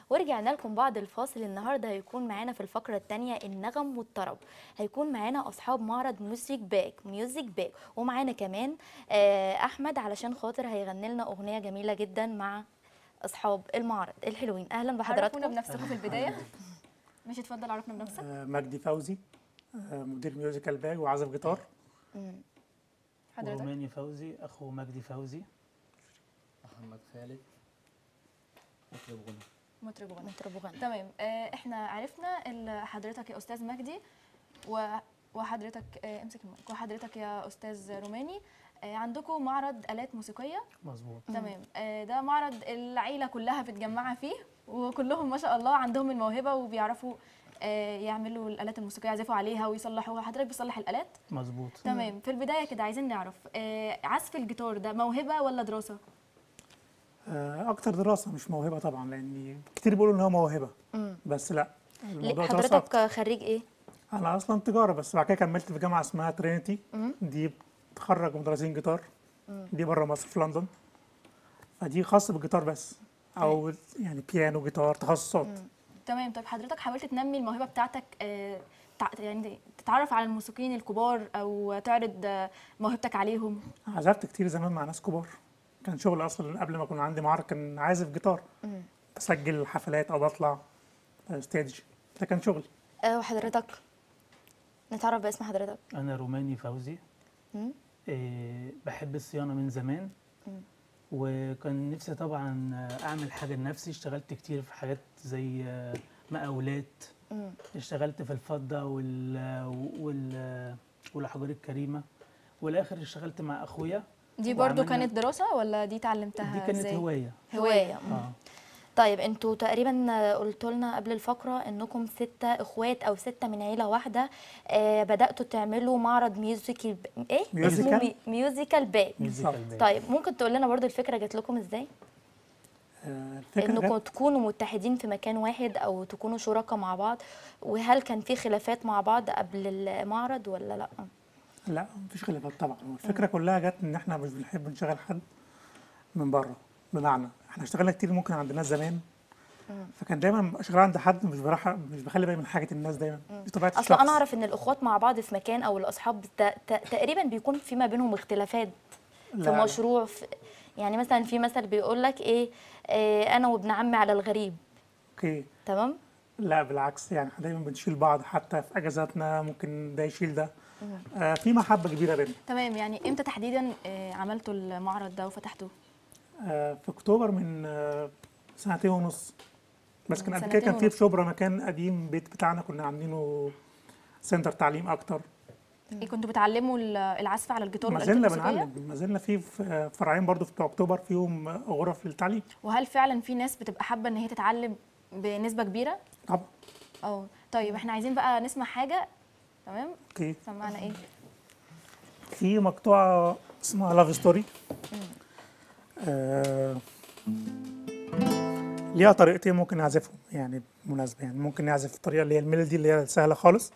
ورجعنا لكم بعد الفاصل النهارده هيكون معانا في الفقره الثانيه النغم والطرب هيكون معانا اصحاب معرض ميوزك باك ميوزك باك ومعانا كمان آه، احمد علشان خاطر هيغني لنا اغنيه جميله جدا مع اصحاب المعرض الحلوين اهلا عرفونا بحضراتكم بنفسكم في البدايه ماشي اتفضل عرفنا بنفسك آه، مجدي فوزي آه، مدير ميوزيكال باج وعازف جيتار حضرتك روماني فوزي اخو مجدي فوزي محمد خالد مطرب غنى مطرب غنى مطرب وغنى تمام آه، احنا عرفنا ال- حضرتك يا استاذ مجدي و- وحضرتك آه، امسك المايك وحضرتك يا استاذ روماني آه، عندكم معرض الات موسيقيه مظبوط تمام آه، ده معرض العيله كلها متجمعه فيه وكلهم ما شاء الله عندهم الموهبه وبيعرفوا آه، يعملوا الالات الموسيقيه يعزفوا عليها ويصلحوها حضرتك بتصلح الالات مظبوط تمام في البدايه كده عايزين نعرف آه، عزف الجيتار ده موهبه ولا دراسه آه، اكتر دراسه مش موهبه طبعا لان كتير بيقولوا ان هو موهبه مم. بس لا ليه- الموضوع دراسه أكتر. حضرتك خريج ايه انا اصلا تجاره بس بعد كده كملت في جامعه اسمها ترينيتي مم. دي بتخرج مدرسين جيتار دي بره مصر في لندن فدي خاصه بالجيتار بس او يعني بيانو جيتار تخصصات تمام طيب حضرتك حاولت تنمي الموهبه بتاعتك آه، تع- يعني تتعرف على الموسيقيين الكبار او تعرض آه، موهبتك عليهم عزفت كتير زمان مع ناس كبار كان شغل اصلا قبل ما يكون عندي معرض كان عازف جيتار بسجل حفلات او بطلع آه، ستيج ده كان شغلي آه، وحضرتك نتعرف باسم حضرتك انا روماني فوزي مم. إيه بحب الصيانه من زمان وكان نفسي طبعا اعمل حاجه لنفسي اشتغلت كتير في حاجات زي آه، مقاولات مم. اشتغلت في الفضه وال وال والاحجار الكريمه والاخر اشتغلت مع اخويا دي برضو وعملنا- كانت دراسه ولا دي اتعلمتها دي كانت ازاي هوايه هوايه اه طيب انتوا تقريبا قلتوا لنا قبل الفقره انكم ستة اخوات او ستة من عيله واحده آه بداتوا تعملوا معرض ميوزيكال ب... ايه اسمه ميوزيكال؟ مي... ميوزيكال باك ميوزيكال باك. طيب ممكن تقول لنا برضو الفكره جات لكم ازاي آه، الفكره انكم جت- تكونوا متحدين في مكان واحد او تكونوا شركاء مع بعض وهل كان في خلافات مع بعض قبل المعرض ولا لا لا مفيش خلافات طبعا هو الفكره كلها جت ان احنا مش بنحب نشغل حد من بره بمعنى احنا اشتغلنا كتير ممكن عند ناس زمان فكان دايما ببقى شغال عند حد مش بروح مش بخلي بالي من حاجه الناس دايما دي طبيعه اصلا الشخص انا اعرف ان الاخوات مع بعض في مكان او الاصحاب ت... ت... تقريبا بيكون في ما بينهم اختلافات لا، في لا. مشروع في يعني مثلا في مثل بيقول لك ايه, إيه انا وابن عمي على الغريب اوكي تمام لا بالعكس يعني احنا دايما بنشيل بعض حتى في اجازاتنا ممكن ده يشيل ده آه في محبه كبيره بيننا تمام يعني امتى تحديدا آه، عملتوا المعرض ده وفتحتوه آه في اكتوبر من آه سنتين ونص بس كان من قبل كده كان سنتين في ونص. في شبرا مكان قديم بيت بتاعنا كنا عاملينه سنتر تعليم اكتر إيه كنتوا بتعلموا ال- العزف على الجيتار ما والآلات زلنا الموسيقية؟ بنعلم ما زلنا في في فرعين برضو في بتوع اكتوبر فيهم غرف للتعليم وهل فعلا في ناس بتبقى حابه ان هي تتعلم بنسبه كبيره طبعا اه طيب احنا عايزين بقى نسمع حاجه تمام اوكي سمعنا ايه في مقطوعه اسمها لاف ستوري آه ليها طريقتين ممكن نعزفهم يعني مناسبة يعني ممكن نعزف الطريقة اللي هي الميلودي اللي هي السهلة خالص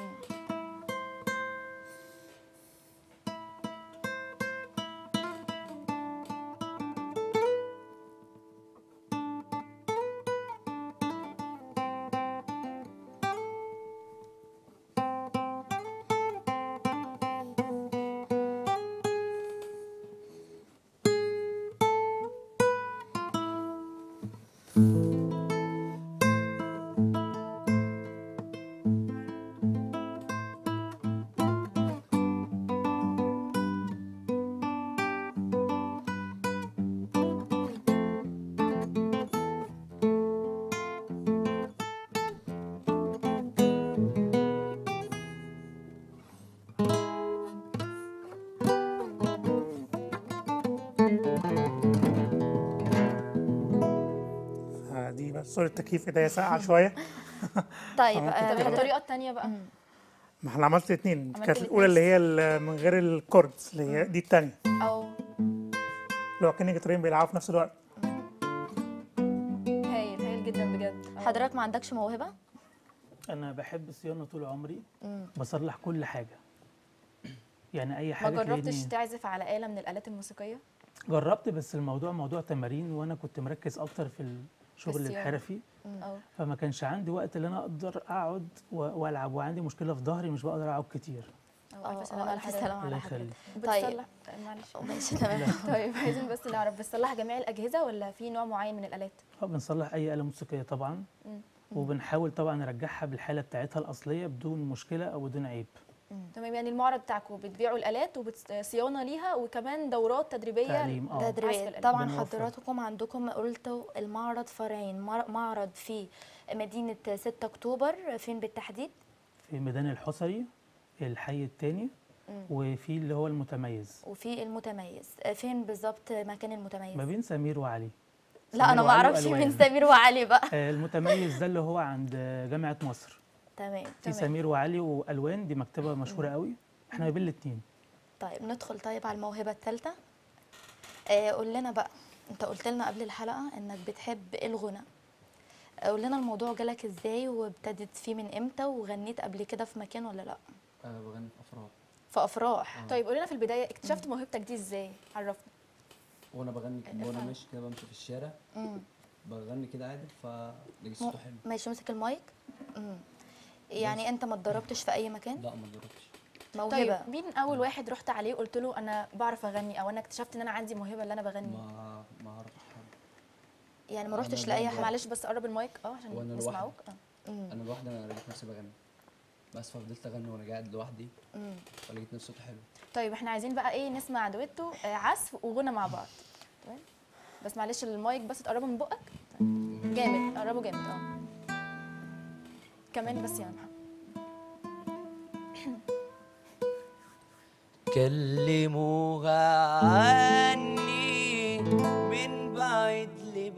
فدي بس سوري التكييف ايديا ساقعة شوية طيب طب آه حضرتك- الطريقه الثانيه بقى ما احنا عملت الاثنين عملت كانت الاتنين. الأولى اللي هي ال- من غير الكوردز اللي هي دي الثانية او اللي هو كان جيتارين بيلعبوا في نفس الوقت هايل هايل جدا بجد آه. حضرتك ما عندكش موهبه انا بحب الصيانه طول عمري بصلح كل حاجه يعني اي ما حاجه جربتش تلاقيني- تعزف على آلة من الآلات الموسيقية؟ جربت بس الموضوع موضوع تمارين وانا كنت مركز اكتر في ال... شغل الصيانة. الحرفي اه فما كانش عندي وقت ان انا اقدر اقعد و- والعب وعندي مشكله في ظهري مش بقدر اقعد كتير اه اه الف سلامه آه، على الف حضرتك سلامه على الله حضرتك يخليك طيب. بتصلح معلش ماشي تمام طيب عايزين بس نعرف بتصلح جميع الاجهزه ولا في نوع معين من الالات اه بنصلح اي آلة موسيقية طبعا مم. وبنحاول طبعا نرجعها بالحالة بتاعتها الأصلية بدون مشكلة أو بدون عيب تمام يعني المعرض بتاعكم بتبيعوا الالات وصيانه ليها وكمان دورات تدريبيه تعليم ده اه عزف تدريب الآلات. طبعا بنوفر. حضراتكم عندكم قلتوا المعرض فرعين مر- معرض في مدينة 6 أكتوبر فين بالتحديد؟ في ميدان الحصري الحي التاني مم. وفي اللي هو المتميز وفي المتميز فين بالظبط مكان المتميز؟ ما بين سمير وعلي لا أنا سمير ما وعلي أعرفش وألوان. من سمير وعلي بقى آه، المتميز ده اللي هو عند جامعة مصر تمام في تمام. سمير وعلي وألوان دي مكتبة مشهورة قوي احنا ما بين الاتنين طيب ندخل طيب على الموهبة الثالثة آه قول لنا بقى أنت قلت لنا قبل الحلقة إنك بتحب الغنى قول لنا الموضوع جالك إزاي وابتدت فيه من إمتى وغنيت قبل كده في مكان ولا لأ؟ أه بغني في أفراح في أفراح طيب قولي لنا في البدايه اكتشفت موهبتك دي ازاي عرفنا وأنا بغني كده وأنا افهم. ماشي كده بمشي في الشارع مم. بغني كده عادي فلقيت صوته حلو ماشي امسك المايك مم. يعني انت ما اتدربتش في اي مكان لا ما جربتش موهبه طيب مين اول واحد رحت عليه وقلت له انا بعرف اغني او انا اكتشفت ان انا عندي موهبه اللي انا بغني ما ما أعرفش حد يعني ما أنا رحتش لا- لاي لا. حد معلش بس قرب المايك اه عشان وأنا نسمعوك لوحدي. اه مم. أنا لوحدي أنا لقيت نفسي بغني بس ففضلت أغني وأنا قاعد لوحدي مم. فلقيت نفسي صوته حلو طيب احنا عايزين بقى ايه نسمع دويتو آه، عزف وغنى مع بعض تمام بس معلش المايك بس تقربه من بقك جامد قربه جامد اه كمان بس يا محمد كلموها عني من بعيد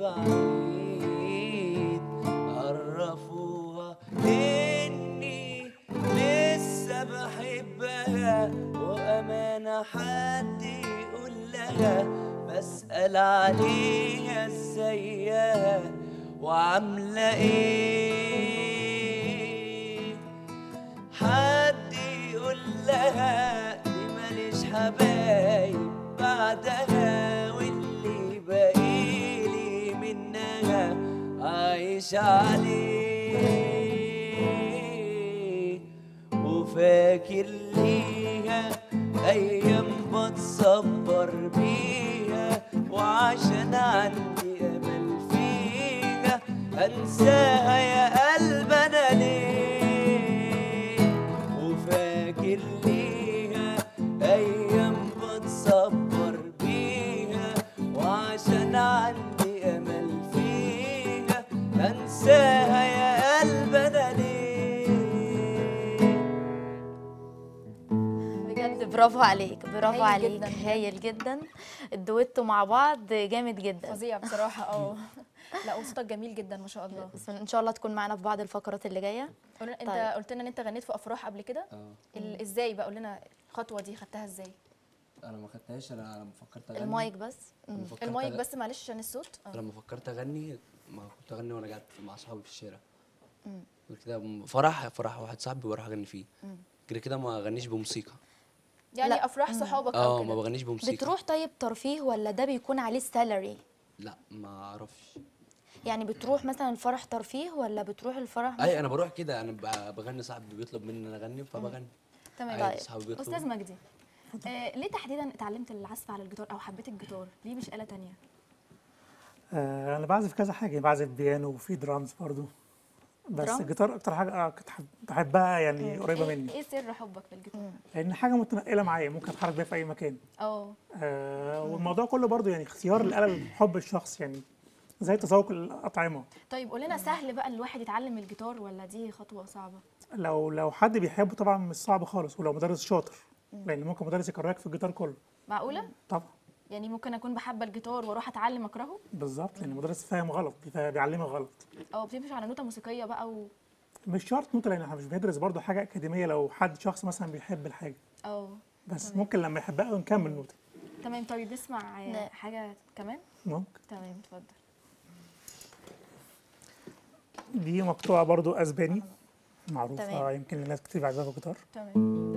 لبعيد عرفوها اني لسه بحبها وامانة حد يقول لها بسأل عليها ازيها وعاملة ايه حد يقول لها دي ماليش حبايب بعدها واللي باقيلي منها عايش عليه وفاكر ليها ايام بتصبر بيها وعشان عندي امل فيها انساها يا قلب انا ليه وفاكر ليها ايام بتصبر بيها وعشان عندي امل فيها انساها يا قلب انا ليه بجد برافو عليك برافو هايل عليك جداً. هايل جدا الدويتو مع بعض جامد جدا فظيع بصراحه اه لا وصوتك جميل جدا ما شاء الله بس ان شاء الله تكون معنا في بعض الفقرات اللي جايه قول- انت طيب. قلت لنا ان انت غنيت في افراح قبل كده اه ال- ازاي بقى قول لنا الخطوه دي خدتها ازاي أنا ما خدتهاش أنا لما فكرت أغني المايك بس لما مم. فكرت المايك أغ- بس معلش عشان الصوت اه لما فكرت اغني ما كنت اغني وانا قاعد مع اصحابي في الشارع مم. غير كده م- فرح فرح واحد صاحبي بروح اغني فيه مم. غير كده ما اغنيش بموسيقى يعني لا. افراح صحابك اه او ما كده بغنيش بموسيقى بتروح طيب ترفيه ولا ده بيكون عليه سالري لا ما اعرفش يعني بتروح مثلا الفرح ترفيه ولا بتروح الفرح اي انا بروح كده انا ب- بغني صاحبي بيطلب مني ان انا اغني فبغني تمام عادي طيب. صحابي بيطلبوا استاذ مجدي آه ليه تحديدا اتعلمت العزف على الجيتار او حبيت الجيتار ليه مش آلة تانية آه انا بعزف كذا حاجه بعزف بيانو وفي درامز برضو بس درامز؟ الجيتار اكتر حاجه آه كنت حب- بحبها يعني قريبه ايه, مني إيه سر حبك للجيتار لان حاجه متنقله معايا ممكن اتحرك بيها في اي مكان اه آه والموضوع كله برضو يعني اختيار الاله لحب الشخص يعني زي تذوق الاطعمه طيب قول لنا سهل بقى الواحد يتعلم الجيتار ولا دي خطوه صعبه لو لو حد بيحبه طبعا مش صعب خالص ولو مدرس شاطر لان ممكن مدرس يكرهك في الجيتار كله معقوله طبعا يعني ممكن اكون بحب الجيتار واروح اتعلم اكرهه بالظبط لان المدرس فاهم غلط بيفا- بيعلمك غلط او بتمشي على نوتة موسيقيه بقى و مش شرط نوتة لان احنا مش بندرس برضو حاجه اكاديميه لو حد شخص مثلا بيحب الحاجه اه بس ممكن لما يحبها نكمل نوتة تمام طيب نسمع آه، لا. حاجه كمان ممكن تمام اتفضل دي مقطوعه برضو اسباني معروفه تمام. يمكن لناس كتير بيعزفوا جيتار تمام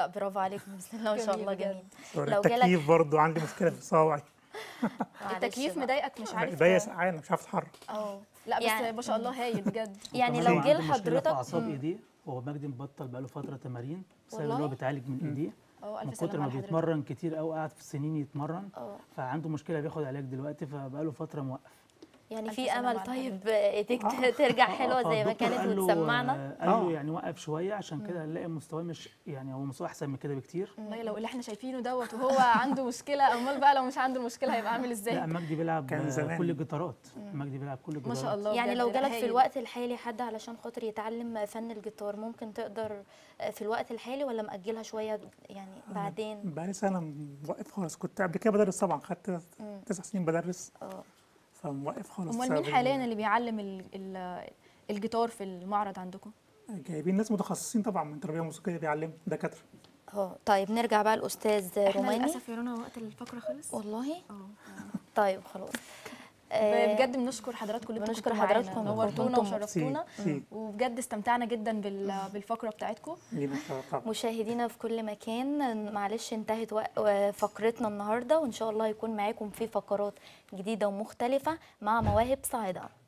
برافو عليك بسم الله ما شاء جميل الله بجد. جميل سوري، لو جالك التكييف برضو عندي مشكله في صواعي معلش التكييف بقى. مضايقك مش عارف ايديا سقعانه مش عارف اتحرك اه لا بس يعني- ما شاء الله هايل بجد يعني وكمان لو هو جه عنده مشكلة في لحضرتك اعصاب مم. ايديه هو مجدي مبطل بقاله فتره تمارين بسبب ان والله؟ هو بيتعالج من ايديه اه من الف كتر سلامه ما على حضرتك بيتمرن كتير قوي قعد في سنين يتمرن اه فعنده مشكله بياخد علاج دلوقتي فبقاله فتره موقف يعني ألف في سلامة امل على طيب ايديك ترجع حلوه زي ما فالدكتور كانت قال له- وتسمعنا قال له آه. يعني وقف شويه عشان كده هنلاقي مستواه مش يعني هو مستواه احسن من كده بكتير والله لو اللي احنا شايفينه دوت وهو عنده مشكله امال بقى لو مش عنده المشكله هيبقى عامل لا ازاي مجدي بيلعب كان آه، زمان. كل الجيتارات مجدي بيلعب كل الجيتارات ما شاء الله يعني بجد، لو لا جالك في هايل. الوقت الحالي حد علشان خاطر يتعلم فن الجيتار ممكن تقدر في الوقت الحالي ولا مأجلها شويه يعني بعدين بقالي سنه موقف خالص كنت قبل كده بدرس طبعا خدت تسع سنين بدرس اه فموقف خالص امال بسبب مين حاليا اللي بيعلم ال ال الجيتار في المعرض عندكم جايبين ناس متخصصين طبعا من تربيه موسيقيه بيعلموا دكاتره اه طيب نرجع بقى الاستاذ احنا روماني للاسف يا رنا وقت الفقره خلص والله اه طيب خلاص آه، بجد بنشكر حضراتكم اللي انتوا بنشكر كنتوا معانا. حضراتكم نورتونا وكنتم وشرفتونا سي وبجد استمتعنا جدا بال- بالفقره بتاعتكم لينا طبعا مشاهدينا في كل مكان معلش انتهت وق- فقرتنا النهارده وان شاء الله هيكون معاكم في فقرات جديده ومختلفه مع مواهب صاعده